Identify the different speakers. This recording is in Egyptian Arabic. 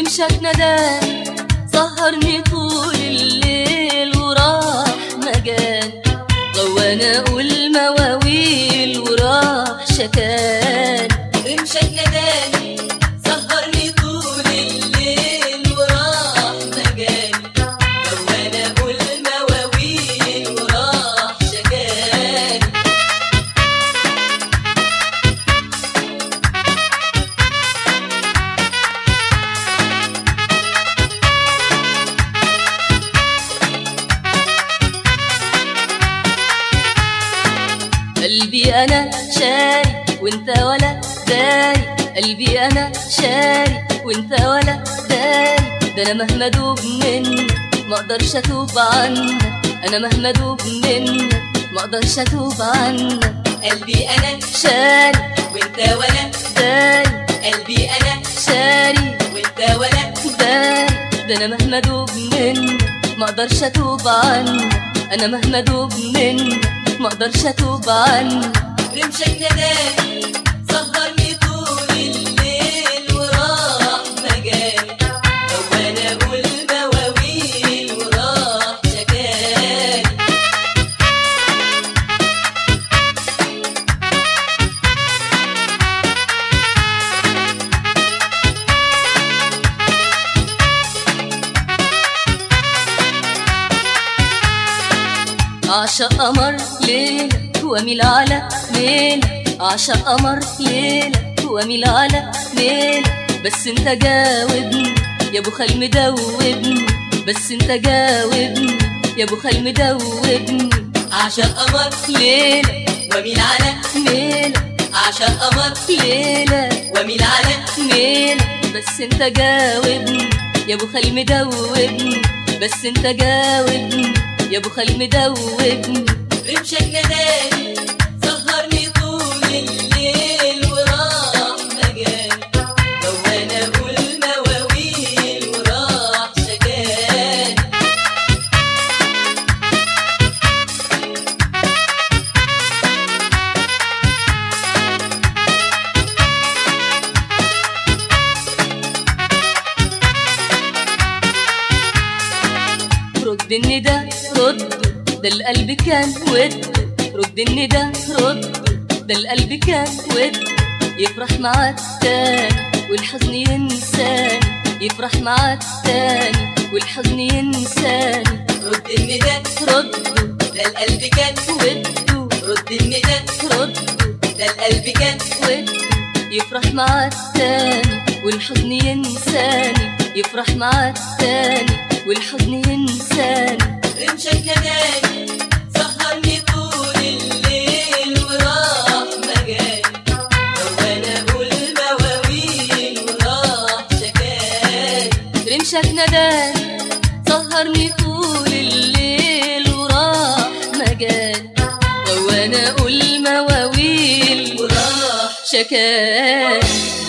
Speaker 1: رمشك نداني سهرني طول الليل وراح مجال غوانا اقول مواويل وراح شكال رمشك نداني سهرني طول الليل وراح مجال غوانا اقول مواويل وراح شكال قلبي انا شاري وانت ولا داري قلبي انا شاري وانت ولا داري ده انا مهما ادوب منك ما اقدرش اتوب عنك انا مهما ادوب منك ما اقدرش اتوب عنك قلبي انا شاري وانت ولا داري قلبي انا شاري وانت ولا داري ده انا مهما ادوب منك ما اقدرش اتوب عنك انا مهما ادوب منك ما اقدرش اتوب عنك رمشك نداني سهرني طول الليل وراح مجال وانا اقول مواويل وراح شكال عشق قمر ليلة واميل على ليلة عشق قمر ليلة واميل على ليلة بس انت جاوبني يا ابو خال مدوبني بس انت جاوبني يا ابو خال مدوبني عشق قمر ليلة واميل على ليلة عشق قمر ليلة واميل على ليلة بس انت جاوبني يا ابو خال مدوبني بس انت جاوبني يا ابو خال مدوبني رمشك نداني سهرني طول الليل وراح مجال لو انا اقول مواويل وراح شكال رد الندى رد ده القلب كان ود رد الندى رد ده القلب كان ود يفرح معاك تاني والحزن ينساني يفرح معاك تاني والحزن ينساني رد الندى رد ده القلب كان ود رد الندى رد ده القلب كان ود يفرح معاك تاني والحزن ينساني يفرح معاك تاني والحزن ينساني رمشك نداني سهرني طول الليل وراح مجال لو انا اقول مواويل وراح شكال رمشك نداني سهرني طول الليل وراح مجال لو انا اقول مواويل وراح شكال